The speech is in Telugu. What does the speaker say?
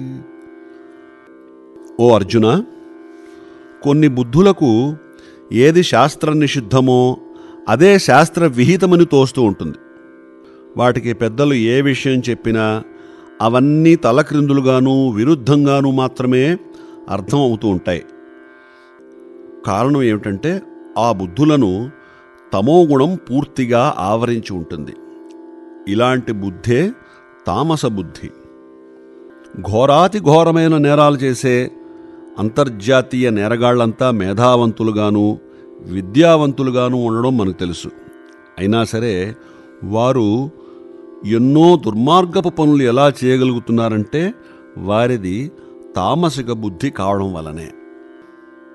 ఓ అర్జున కొన్ని బుద్ధులకు ఏది శాస్త్ర నిషిద్ధమో అదే శాస్త్ర విహితమని తోస్తూ ఉంటుంది వాటికి పెద్దలు ఏ విషయం చెప్పినా అవన్నీ తలక్రిందులుగాను విరుద్ధంగాను మాత్రమే అర్థం అవుతూ ఉంటాయి కారణం ఏమిటంటే ఆ బుద్ధులను తమోగుణం పూర్తిగా ఆవరించి ఉంటుంది ఇలాంటి బుద్ధే తామస బుద్ధి ఘోరాతి ఘోరమైన నేరాలు చేసే అంతర్జాతీయ నేరగాళ్లంతా మేధావంతులుగాను విద్యావంతులుగాను ఉండడం మనకు తెలుసు అయినా సరే వారు ఎన్నో దుర్మార్గపు పనులు ఎలా చేయగలుగుతున్నారంటే వారిది తామసిక బుద్ధి కావడం వలనే